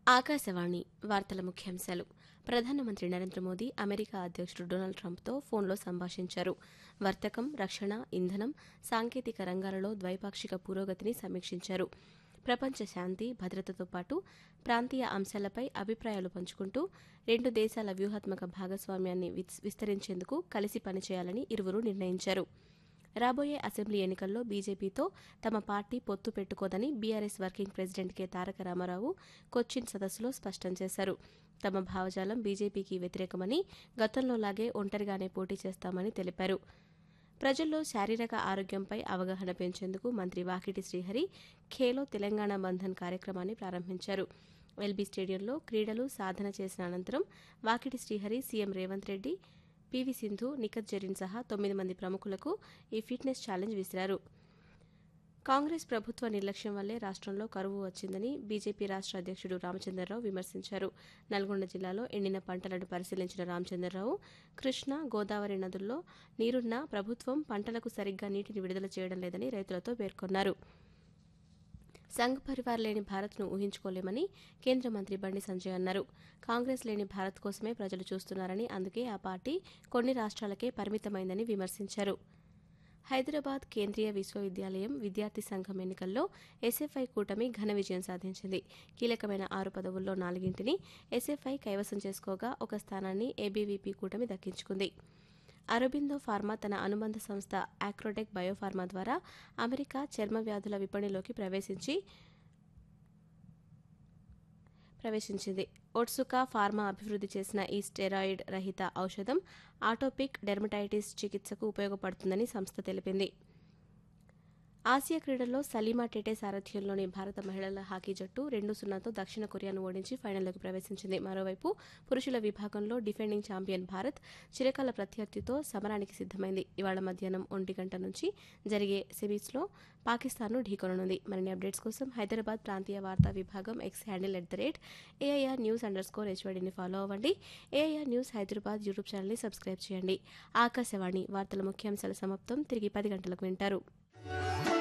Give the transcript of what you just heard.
ఆకాశవాణి వార్తల ముఖ్యాంశాలు ప్రధానమంత్రి నరేంద్ర మోదీ అమెరికా అధ్యక్షుడు డొనాల్డ్ ట్రంప్తో ఫోన్లో సంభాషించారు వర్తకం రక్షణ ఇంధనం సాంకేతిక రంగాలలో ద్వైపాక్షిక పురోగతిని సమీక్షించారు ప్రపంచ శాంతి భద్రతతో పాటు ప్రాంతీయ అంశాలపై అభిప్రాయాలు పంచుకుంటూ రెండు దేశాల వ్యూహాత్మక భాగస్వామ్యాన్ని విస్- విస్తరించేందుకు కలిసి పనిచేయాలని ఇరువురు నిర్ణయించారు రాబోయే అసెంబ్లీ ఎన్నికల్లో బీజేపీతో తమ పార్టీ పొత్తు పెట్టుకోదని BRS working president K Taraka Ramarao Cochin సదస్సులో స్పష్టం చేశారు తమ భావజాలం బీజేపీకి వ్యతిరేకమని గతంలోలాగే ఒంటరిగానే పోటీ చేస్తామని తెలిపారు ప్రజల్లో శారీరక ఆరోగ్యంపై అవగాహన పెంచేందుకు మంత్రి వాకిటి శ్రీహరి ఖేలో తెలంగాణ బంధన్ కార్యక్రమాన్ని ప్రారంభించారు ఎల్బీ స్టేడియంలో క్రీడలు సాధన చేసిన అనంతరం వాకిటి శ్రీహరి సీఎం రేవంత్ రెడ్డి పివి సింధు నిఖత్ జరీన్ సహా తొమ్మిది మంది ప్రముఖులకు ఈ ఫిట్నెస్ ఛాలెంజ్ విసిరారు కాంగ్రెస్ ప్రభుత్వ నిర్లక్ష్యం వల్లే రాష్ట్రంలో కరువు వచ్చిందని బీజేపీ రాష్ట్ర అధ్యక్షుడు రామచంద్రరావు విమర్శించారు నల్గొండ జిల్లాలో ఎండిన పంటలను పరిశీలించిన రామచంద్రరావు కృష్ణా గోదావరి నదుల్లో నీరున్నా ప్రభుత్వం పంటలకు సరిగ్గా నీటిని విడుదల చేయడం లేదని రైతులతో పేర్కొన్నారు సంఘ్ పరివార్ లేని భారత్ను ఊహించుకోలేమని కేంద్ర మంత్రి బండి సంజయ్ అన్నారు కాంగ్రెస్ లేని భారత్ కోసమే ప్రజలు చూస్తున్నారని అందుకే ఆ పార్టీ కొన్ని రాష్ట్రాలకే పరిమితమైందని విమర్శించారు హైదరాబాద్ కేంద్రీయ విశ్వవిద్యాలయం విద్యార్థి సంఘం ఎన్నికల్లో ఎస్ఎఫ్ఐ కూటమి ఘన విజయం సాధించింది కీలకమైన ఆరు పదవుల్లో నాలుగింటిని ఎస్ఎఫ్ఐ కైవసం చేసుకోగా ఒక స్థానాన్ని ఏబీవీపీ కూటమి దక్కించుకుంది అరబిందో ఫార్మా తన అనుబంధ సంస్థ ఆక్రోటెక్ బయోఫార్మా ద్వారా అమెరికా చర్మ వ్యాధుల విపణిలోకి ప్రవేశించి ప్రవేశించింది ఒట్సుకా ఫార్మా అభివృద్ధి చేసిన ఈ స్టెరాయిడ్ రహిత ఔషధం ఆటోపిక్ డెర్మటైటిస్ చికిత్సకు ఉపయోగపడుతుందని సంస్థ తెలిపింది ఆసియా క్రీడల్లో సలీమా టేటే సారథ్యంలోని భారత మహిళల హాకీ జట్టు రెండు సున్నాతో దక్షిణ కొరియాను ఓడించి ఫైనల్లోకి ప్రవేశించింది మరోవైపు పురుషుల విభాగంలో డిఫెండింగ్ ఛాంపియన్ భారత్ చిరకాల ప్రత్యర్థితో సమరానికి సిద్దమైంది ఇవాళ మధ్యాహ్నం ఒంటి గంట నుంచి జరిగే సెమీస్లో పాకిస్తాన్ను ఢీకొననుంది మరిన్ని అప్డేట్స్ కోసం హైదరాబాద్ ప్రాంతీయ వార్తా విభాగం X handle at the rate AIR news underscore స్కోర్ హెచ్వడిని ఫాలో అవ్వండి ఏఐఆర్ న్యూస్ హైదరాబాద్ యూట్యూబ్ ఛానల్ని సబ్స్క్రైబ్ చేయండి ఆకాశవాణి వార్తల ముఖ్యాంశాల సమాప్తం తిరిగి పది గంటలకు వింటారు